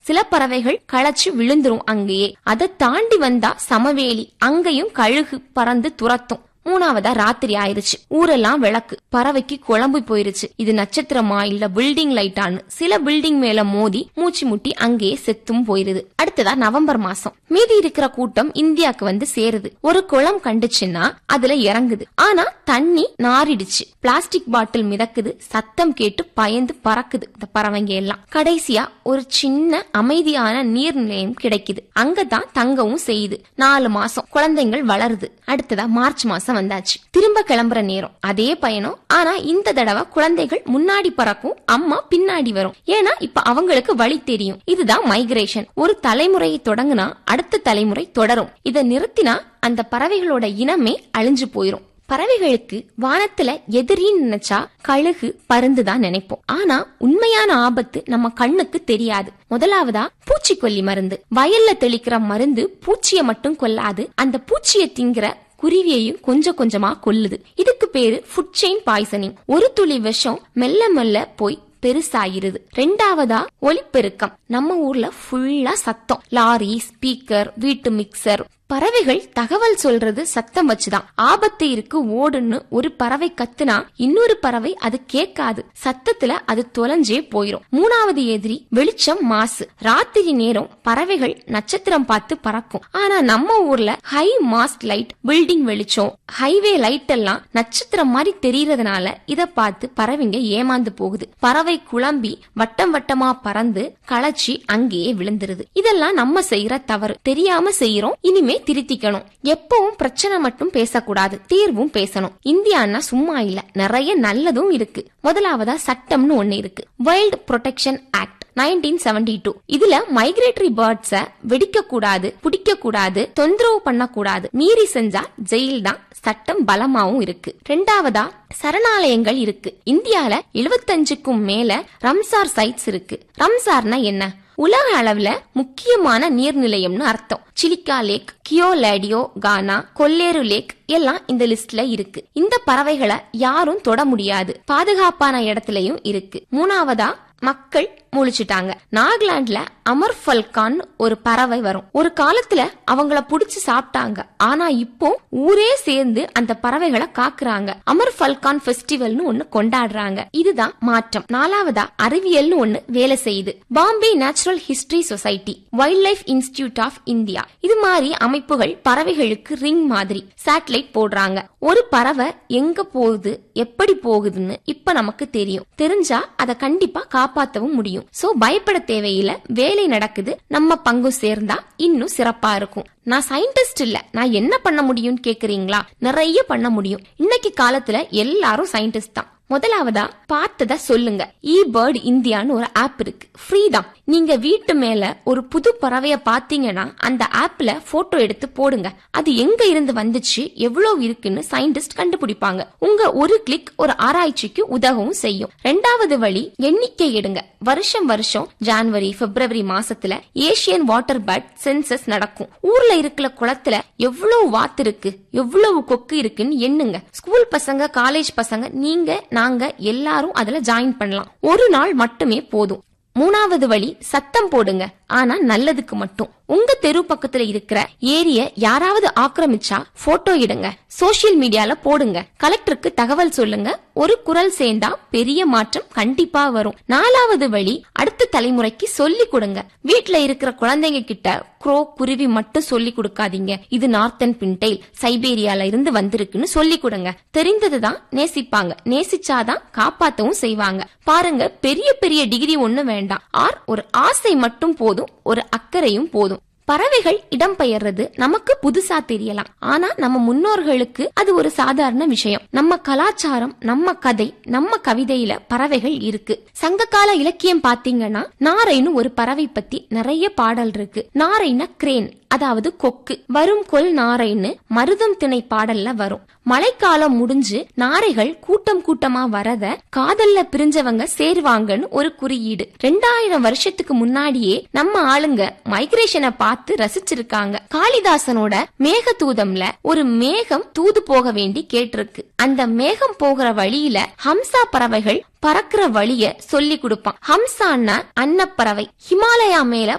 சில பறவைகள் களைச்சு விழுந்துரும் அங்கேயே அதை தாண்டி வந்தா சமவெளி அங்கேயும் கழுகு பறந்து துரத்தும் மூணாவதா ராத்திரி ஆயிருச்சு ஊரெல்லாம் விளக்கு பறவைக்கு குழம்பு போயிருச்சு இது நட்சத்திரமா இல்ல பில்டிங் லைட்டான்னு சில பில்டிங் மேல மோதி மூச்சு முட்டி அங்கேயே செத்தும் போயிருது அடுத்ததா நவம்பர் மாசம் மீதி இருக்கிற கூட்டம் இந்தியாவுக்கு வந்து சேருது ஒரு குளம் கண்டுச்சுன்னா அதுல இறங்குது ஆனா தண்ணி நாரிடுச்சு பிளாஸ்டிக் பாட்டில் மிதக்குது சத்தம் கேட்டு பயந்து பறக்குது இந்த பறவைங்க எல்லாம் கடைசியா ஒரு சின்ன அமைதியான நீர்நிலையம் கிடைக்குது அங்கதான் தங்கவும் செய்யுது நாலு மாசம் குழந்தைங்கள் வளருது அடுத்ததா மார்ச் மாசம் வந்தாச்சு திரும்ப கிளம்புற நேரம் அதே பயணம் ஆனா இந்த தடவை குழந்தைகள் முன்னாடி பறக்கும் அம்மா பின்னாடி வரும் ஏன்னா இப்ப அவங்களுக்கு வழி தெரியும் இதுதான் மைக்ரேஷன் ஒரு தலைமுறையை தொடங்குனா அடுத்த தலைமுறை தொடரும் இதை நிறுத்தினா அந்த பறவைகளோட இனமே அழிஞ்சு போயிரும் பறவைகளுக்கு வானத்துல எதிரின்னு நினைச்சா கழுகு பருந்து தான் நினைப்போம் ஆனா உண்மையான ஆபத்து நம்ம கண்ணுக்கு தெரியாது முதலாவதா பூச்சிக்கொல்லி மருந்து வயல்ல தெளிக்கிற மருந்து பூச்சிய மட்டும் கொல்லாது அந்த பூச்சிய திங்கிற குருவியையும் கொஞ்சம் கொஞ்சமா கொல்லுது இதுக்கு பேரு ஃபுட் செயின் பாய்சனிங் ஒரு துளி விஷம் மெல்ல மெல்ல போய் பெருசாயிருது ரெண்டாவதா ஒலிப்பெருக்கம் நம்ம ஊர்ல ஃபுல்லா சத்தம் லாரி ஸ்பீக்கர் வீட்டு மிக்சர் பறவைகள் தகவல் சொல்றது சத்தம் வச்சுதான் ஆபத்து இருக்கு ஓடுன்னு ஒரு பறவை கத்துனா இன்னொரு பறவை அது கேட்காது சத்தத்துல அது தொலைஞ்சே போயிரும் மூணாவது எதிரி வெளிச்சம் மாசு ராத்திரி நேரம் பறவைகள் நட்சத்திரம் பார்த்து பறக்கும் ஆனா நம்ம ஊர்ல ஹை மாஸ்ட் லைட் பில்டிங் வெளிச்சம் ஹைவே லைட் எல்லாம் நட்சத்திரம் மாதிரி தெரியறதுனால இத பார்த்து பறவைங்க ஏமாந்து போகுது பறவை குழம்பி வட்டம் வட்டமா பறந்து களைச்சி அங்கேயே விழுந்துருது இதெல்லாம் நம்ம செய்யற தவறு தெரியாம செய்யறோம் இனிமே திருத்திக்கணும் எப்பவும் பிரச்சனை மட்டும் பேசக்கூடாது தீர்வும் பேசணும் இந்தியான்னா சும்மா இல்ல நிறைய நல்லதும் இருக்கு முதலாவதா சட்டம்னு ஒண்ணு இருக்கு wild protection act nineteen seventy two இதுல மைக்ரேட்டரி பேர்ட்ஸ வெடிக்க கூடாது பிடிக்க கூடாது தொந்தரவு பண்ணக்கூடாது மீறி செஞ்சா ஜெயில் தான் சட்டம் பலமாவும் இருக்கு ரெண்டாவதா சரணாலயங்கள் இருக்கு இந்தியால எழுபத்தஞ்சுக்கும் மேல ரம்சார் சைட்ஸ் இருக்கு ரம்சார்னா என்ன உலக அளவுல முக்கியமான நீர்நிலையம்னு அர்த்தம் சிலிக்கா லேக் கியோலேடியோ கானா கொல்லேரு லேக் எல்லாம் இந்த லிஸ்ட்ல இருக்கு இந்த பறவைகளை யாரும் தொட முடியாது பாதுகாப்பான இடத்துலயும் இருக்கு மூணாவதா மக்கள் முழிச்சிட்டாங்க நாகாலாந்துல அமர் ஃபல்கான் ஒரு பறவை வரும் ஒரு காலத்துல அவங்கள புடிச்சு சாப்பிட்டாங்க ஆனா இப்போ ஊரே சேர்ந்து அந்த பறவைகளை காக்குறாங்க அமர் ஃபல்கான் ஃபெஸ்டிவல்னு ஒண்ணு கொண்டாடுறாங்க இதுதான் மாற்றம் நாலாவதா அறிவியல்னு ஒண்ணு வேலை செய்யுது Bombay natural history society wildlife institute of India இது மாதிரி அமைப்புகள் பறவைகளுக்கு ரிங் மாதிரி சேட்டலைட் போடுறாங்க ஒரு பறவை எங்க போகுது எப்படி போகுதுன்னு இப்ப நமக்கு தெரியும் தெரிஞ்சா அதை கண்டிப்பா காப்பாத்தவும் முடியும் சோ பயப்பட தேவையில்ல வேலை நடக்குது நம்ம பங்கு சேர்ந்தா இன்னும் சிறப்பா இருக்கும் நான் சயின்டிஸ்ட் இல்ல நான் என்ன பண்ண முடியும்னு கேக்குறீங்களா நிறைய பண்ண முடியும் இன்னைக்கு காலத்துல எல்லாரும் சயின்டிஸ்ட் தான் முதலாவதா பார்த்தத சொல்லுங்க இ பேர்ட் இந்தியான்னு ஒரு ஆப் இருக்கு ஃப்ரீ தான் நீங்க வீட்டு மேல ஒரு புது பறவைய பாத்தீங்கன்னா அந்த ஆப்ல போட்டோ எடுத்து போடுங்க அது எங்க இருந்து வந்துச்சு எவ்வளவு இருக்குன்னு சயின்டிஸ்ட் கண்டுபிடிப்பாங்க உங்க ஒரு கிளிக் ஒரு ஆராய்ச்சிக்கு உதவும் செய்யும் ரெண்டாவது வழி எண்ணிக்கை எடுங்க வருஷம் வருஷம் ஜான்வரி பிப்ரவரி மாசத்துல ஏசியன் வாட்டர் பேர்ட் சென்சஸ் நடக்கும் ஊர்ல இருக்கிற குளத்துல எவ்வளவு வாத்து இருக்கு எவ்வளவு கொக்கு இருக்குன்னு எண்ணுங்க ஸ்கூல் பசங்க காலேஜ் பசங்க நீங்க நாங்க எல்லாரும் அதுல ஜாயின் பண்ணலாம் ஒரு நாள் மட்டுமே போதும் மூணாவது வழி சத்தம் போடுங்க ஆனா நல்லதுக்கு மட்டும் உங்க தெரு பக்கத்துல இருக்கிற ஏரிய யாராவது ஆக்கிரமிச்சா போட்டோ எடுங்க சோசியல் மீடியால போடுங்க கலெக்டருக்கு தகவல் சொல்லுங்க ஒரு குரல் சேர்ந்தா பெரிய மாற்றம் கண்டிப்பா வரும் நாலாவது வழி அடுத்த தலைமுறைக்கு சொல்லி கொடுங்க வீட்ல இருக்கிற குழந்தைங்க கிட்ட க்ரோ குருவி மட்டும் சொல்லி கொடுக்காதீங்க இது நார்த்தன் பின்டைல் சைபேரியால இருந்து வந்திருக்குன்னு சொல்லி கொடுங்க தெரிந்ததுதான் நேசிப்பாங்க நேசிச்சாதான் காப்பாத்தவும் செய்வாங்க பாருங்க பெரிய பெரிய டிகிரி ஒண்ணு வேண்டாம் ஆர் ஒரு ஆசை மட்டும் போதும் ஒரு அக்கறையும் போதும் பறவைகள் இடம்பெயர்றது நமக்கு புதுசா தெரியலாம் ஆனா நம்ம முன்னோர்களுக்கு அது ஒரு சாதாரண விஷயம் நம்ம கலாச்சாரம் நம்ம கதை நம்ம கவிதையில பறவைகள் இருக்கு சங்ககால இலக்கியம் பாத்தீங்கன்னா நாரைன்னு ஒரு பறவை பத்தி நிறைய பாடல் இருக்கு நாரைனா கிரேன் அதாவது கொக்கு வரும் கொல் நாரைன்னு மருதம் திணை பாடல்ல வரும் மழைக்காலம் முடிஞ்சு நாரைகள் கூட்டம் கூட்டமா வரத காதல்ல பிரிஞ்சவங்க சேருவாங்கன்னு ஒரு குறியீடு ரெண்டாயிரம் வருஷத்துக்கு முன்னாடியே நம்ம ஆளுங்க மைக்ரேஷனை பார்த்து ரசிச்சிருக்காங்க காளிதாசனோட மேகதூதம்ல ஒரு மேகம் தூது போக வேண்டி கேட்டிருக்கு அந்த மேகம் போகிற வழியில ஹம்சா பறவைகள் பறக்கிற வழிய சொல்லி கொடுப்பான் ஹம்சான்னா அன்னப்பறவை ஹிமாலயா மேல